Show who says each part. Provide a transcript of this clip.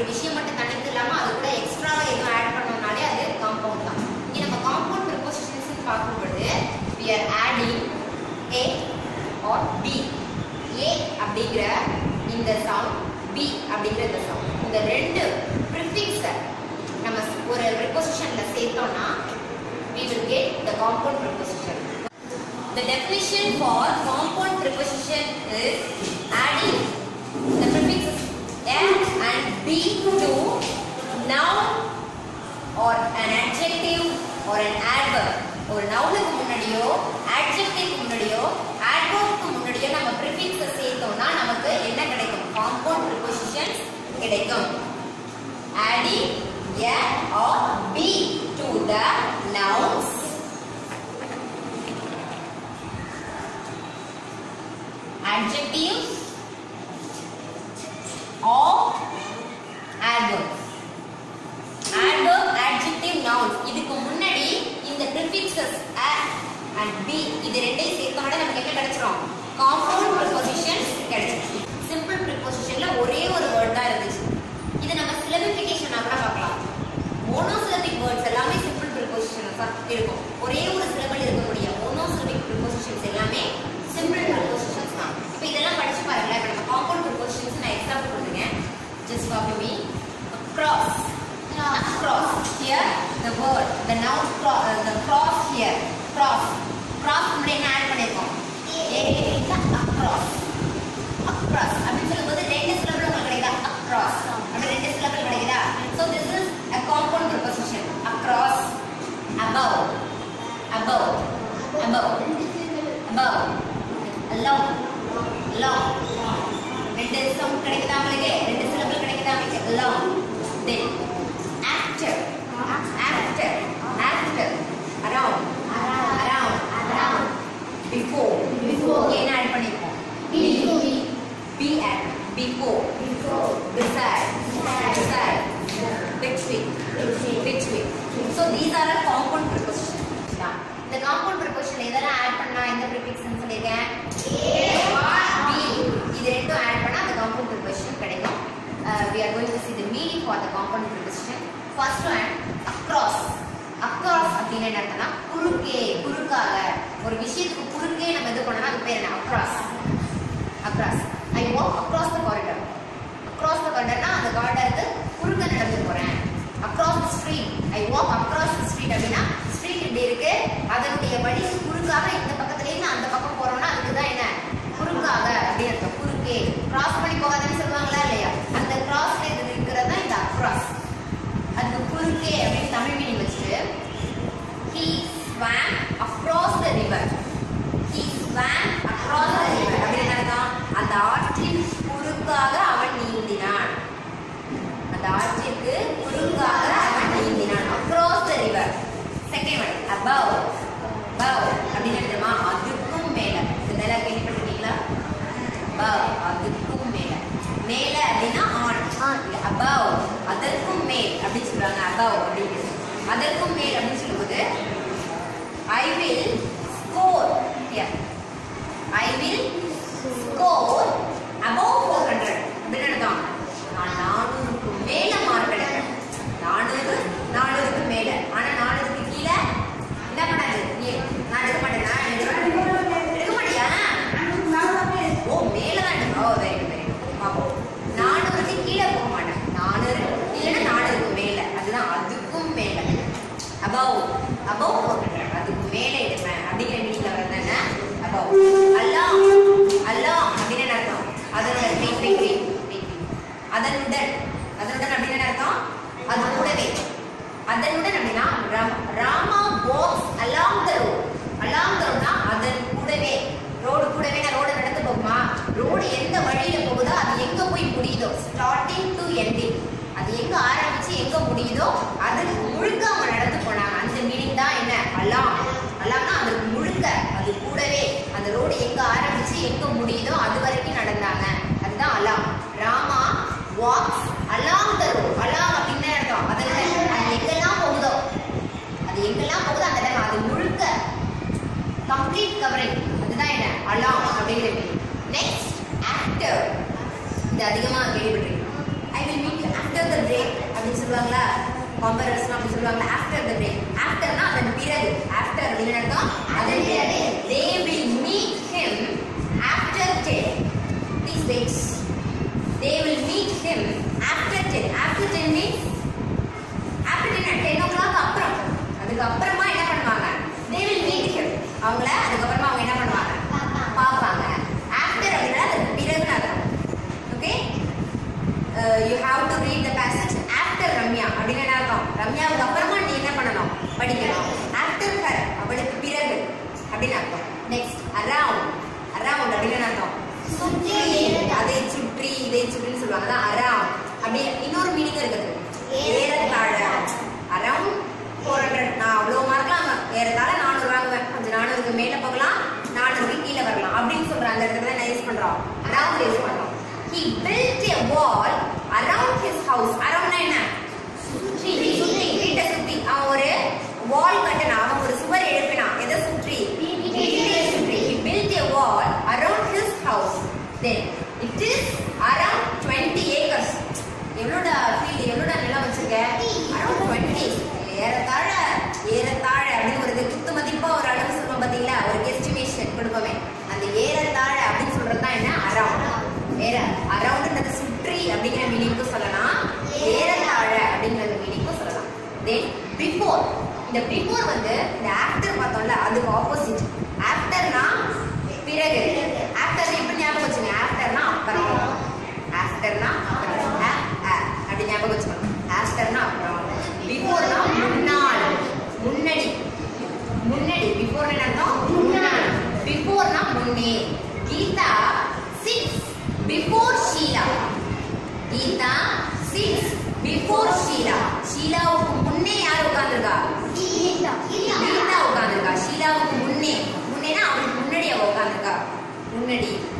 Speaker 1: விஷயம் மட்டும் தனித்து இல்லாம அது கூட எக்ஸ்ட்ராவா எதுவும் ஆட் பண்ணோம்னாலே அது காம்பவுண்ட் தான் இங்க நம்ம காம்பவுண்ட் ப்ரிப்போசிஷன்ஸ் பார்க்கும் பொழுது we are adding a or b a அப்படிங்கிற இந்த சவுண்ட் b அப்படிங்கிற இந்த சவுண்ட் இந்த ரெண்டு ப்ரிஃபிக்ஸை நம்ம ஒரு ப்ரிப்போசிஷன்ல சேர்த்தோம்னா we will get the compound preposition the definition for compound preposition is adding the prefixes a and b to noun or an adjective or an adverb ஒரு நவுனுக்கு முன்னாடியோ adjectiveக்கு முன்னாடியோ adverbக்கு முன்னாடியோ நம்ம prefixes சேர்த்தோம்னா நமக்கு என்ன கிடைக்கும் compound prepositions கிடைக்கும் adding a or b to the nouns adjectives or adverbs adverb adjective nouns இதுக்கு முன்னாடி இந்த prefixes a and b இது ரெண்டையும் சேர்த்தோம்னா நமக்கு என்ன கிடைச்சிரும் compound prepositions கிடைச்சிரும் simple prepositionல ஒரே ஒரு வேர்ட் தான் இருந்துச்சு இது நம்ம syllabification கூட பார்க்கலாம் monosyllabic words எல்லாமே simple prepositions தான் இருக்கும் ஒரே ஒரு syllable இருக்கக்கூடிய monosyllabic prepositions எல்லாமே simple prepositions தான் இப்போ இதெல்லாம் படிச்சு பாருங்களேன் இப்போ நம்ம compound prepositions நான் எக்ஸாம்பிள் கொடுத்துருக்கேன் just copy me across across here the word the noun cross uh, the cross here cross cross முன்னாடி என்ன ஆட் பண்ணிருக்கோம் a across across அப்படின்னு சொல்லும்போது ரெண்டு syllable உங்களுக்கு கிடைக்குதா across அப்படி ரெண்டு syllable கிடைக்குதா so this is a compound preposition across above above above above along along ரெண்டு சவுண்ட் கிடைக்குதா உங்களுக்கு ரெண்டு syllable கிடைக்குதா உங்களுக்கு along then after after after around around around before before என்ன ஆட் பண்ணிருக்கோம் be at before beside beside between between so these are all compound prepositions தான். இந்த compound preposition எதெல்லாம் ஆட் பண்ணா எந்த prefix னு சொல்லிருக்கேன் a b இது ரெண்டும் ஆட் பண்ணா அந்த compound preposition கிடைக்கும் Uh, we are going to see the meaning for the compound preposition first one across across அப்படின்னு என்ன அர்த்தம்னா குறுக்கே குறுக்காக ஒரு விஷயத்துக்கு குறுக்கே நம்ம இது பண்ணோம்னா அது பேர் என்ன across across I walk across the corridor across the corridorனா அந்த கார்டருக்கு குறுக்க நடந்து போறேன் across the street I walk across the street அப்படின்னா street இப்படி இருக்கு அதனுடைய வழிக்கு குறுக்காக இந்த பக்கத்துல இருந்து அந்த பக்கம் போறோம்னா அதுக்கு தான் என்ன குறுக்காக அப்படின்னு அர்த்தம் குறுக்கே கிராஸ் பண்ணி போகாதுன்னு சொல்லுவாங்களா இல்லையா அந்த கிராஸ்ல இது இருக்கிறது தான் இந்த across அதுக்கு குறுக்கே அப்படின்னு தமிழ் மீனிங் வச்சுட்டு he swam across the river he swam across the river அப்படின்னு என்ன அர்த்தம் அந்த ஆற்றின் குறுக்காக அவன் நீந்தினான் அந்த ஆற்றிற்கு குறுக்காக அவன் நீந்தினான் across the river second one above above அப்படின்னு என்ன தெரியுமா அதுக்கும் மேல இதெல்லாம் கேள்விப்பட்டிருக்கீங்களா above அதுக்கும் மேல மேல அப்படின்னா ஆன் above அதற்கும் மேல் அப்படின்னு சொல்றாங்க above அப்படிங்கிறது அதற்கும் மேல் அப்படின்னு சொல்லும்போது I will score here I will score above 400 அப்படின்னு அர்த்தம் நான் நானூறுக்கு மேல மார்க் எடுப்பேன் நானூறு நானூறுக்கு மேல ஆனா நானூறுக்கு கீழே என்ன பண்ணாது நீ நான் எடுக்க மாட்டேன் நான் எடுக்க எடுக்க மாட்டியா ஓ மேல தான் எடுக்க ஓ வெரி குட் வெரி குட் பாப்போம் நானூறுக்கு கீழே போக மாட்டேன் நானூறு இல்லைன்னா நானூறுக்கு மேல அதுதான் அதுக்கும் மேல above above 400 அதுக்கு மேல எடுப்பேன் அப்படிங்கிற மீனிங்ல வருது என்ன above அல்லாம் அல்லாம் அப்படின்னு என்ன அர்த்தம் அதனுடன் wait wait wait wait அதனுடன் அதனுடன் அப்படின்னு என்ன அர்த்தம் அது கூடவே அதனுடன் அப்படின்னா Ram- Rama walks along the road along the ரோட்னா அதன் கூடவே ரோடு கூடவே நான் ரோடு நடந்து போகுமா ரோடு எந்த வழியில போகுதோ அது எங்க போய் முடியுதோ ஸ்டார்டிங் டு எண்டிங் அது எங்க ஆரம்பிச்சு எங்க முடியுதோ அதுக்கு முழுக்க அவங்க நடந்து போனாங்க அந்த மீனிங் தான் என்ன அலாம் அலாம்னா அதுக்கு முழுக்க அது கூடவே அந்த ரோடு எங்க ஆரம்பிச்சு எங்க முடியுதோ அது வரைக்கும் நடந்தாங்க அதுதான் along Rama walks along the road along அப்படின்னு அர்த்தம் அதனால அது எங்கெல்லாம் போகுதோ அது எங்கெல்லாம் போகுதோ அந்த இடம் அது முழுக்க கம்ப்ளீட் கவரிங் அதுதான் என்ன அலாம் அப்படிங்கிற நெக்ஸ்ட் ஆஃப்டர் இது அதிகமாக கேள்விப்பட்டிருக்கேன் I will meet after after the break அப்படின்னு சொல்லுவாங்களா காம்பரர்ஸ்லாம் அப்படி சொல்லுவாங்க ஆஃப்டர் த பிரேக் ஆஃப்டர்னா அதன் பிறகு ஆஃப்டர் அப்படின்னு அர்த்தம் அதன் பிறகு they will meet him after ten please wait they will meet him after ten after ten means after ten ten o'clock அப்புறம் அதுக்கப்புறமா என்ன பண்ணுவாங்க தே வில் மீட் ஹிம் அவங்கள அதுக்கப்புறமா அவங்க என்ன பண்ணுவாங்க பார்ப்பாங்க ஆஃப்டர் அப்படின்னா அதுக்கு பிறகு அர்த்தம் okay you have to read the passage after Ramya அப்படின்னு என்ன அர்த்தம் ரம்யாவுக்கு அப்புறமா நீ என்ன பண்ணணும் படிக்கணும் ஆஃப்டர் ஹர் அவளுக்கு பிறகு அப்படின்னு அர்த்தம் நெக்ஸ்ட் அரவுண்ட் அரவுண்ட் அப்படின்னு என்ன அர்த்தம் சுற்றி அதை சுற்றி இதை சுற்றின்னு சொல்லுவாங்க அதான் அரவுண்ட் அப்படி இன்னொரு மீனிங் இருக்குது ஏறத்தாழ அரவுண்ட் ஃபோர் ஹண்ட்ரட் நான் அவ்வளோ மார்க்லாம் ஏறத்தாழ நானூறு வாங்குவேன் கொஞ்சம் நானூறுக்கு மேலே போகலாம் நானூறுக்கு கீழே வரலாம் அப்படின்னு சொல்ற அந்த இடத்துல தான் என்ன யூஸ் பண்றோம் அரவுண்ட் யூஸ் பண்றோம் he built a wall around his house அரவுண்ட்னா என்ன சுற்றி சுற்றி வீட்டை சுற்றி அவன் ஒரு வால் கட்டினான் அவன் ஒரு சுவர் எழுப்பினான் எதை சுற்றி வீட்டை சுற்றி he built a wall around his house then it is around 20 acres எவ்வளோடா ஃபீல்டு எவ்வளோடா நிலம் வச்சிருக்க அரௌண்ட் டுவெண்ட்டி ஏறத்தாழ ஏறத்தாழ அப்படின்னு ஒரு இது குத்து மதிப்பா ஒரு அளவு சொல்லுவோம் பாத்தீங்களா ஒரு எஸ்டிமேஷன் கொடுப்போமே அந்த ஏறத்தாழ அப்படின்னு சொல்றது தான் என்ன அரவுண்ட் வேற அரவுண்ட்ன்றது சுற்றி அப்படிங்கிற மீனிங்க்கும் சொல்லலாம் ஏறத்தாழ அப்படிங்கிற மீனிங்க்கும் சொல்லலாம் தென் பிஃபோர் இந்த பிஃபோர் வந்து இந்த ஆஃப்டர் பார்த்தோம்ல அதுக்கு ஆப்போசிட் ஆஃப்டர்னா பிறகு ஆஃப்டர் எப்படி ஞாபகம் வச்சுங்க ஆஃப்டர்னா அப்புறம் ஆஃப்டர்னா அப்புறம் ஆ, ஆ, அப்படி ஞாபகம் வச்சுக்கணும் ஆஃப்டர்னா அப்புறம் பிஃபோர்னா முன்னாள் முன்னாடி முன்னாடி பிஃபோர் என்ன அர்த்தம் முன்னாடி பிஃபோர்னா முன்னே Geetha six before Sheela Geetha six before Sheela ஷீலாவுக்கு முன்னே யார் உட்கார்ந்திருக்கா கீதா உட்கார்ந்திருக்கா ஷீலாவுக்கு முன்னே முன்னேனா அவளுக்கு முன்னாடி அவ உட்கார்ந்திருக்கா முன்னாடி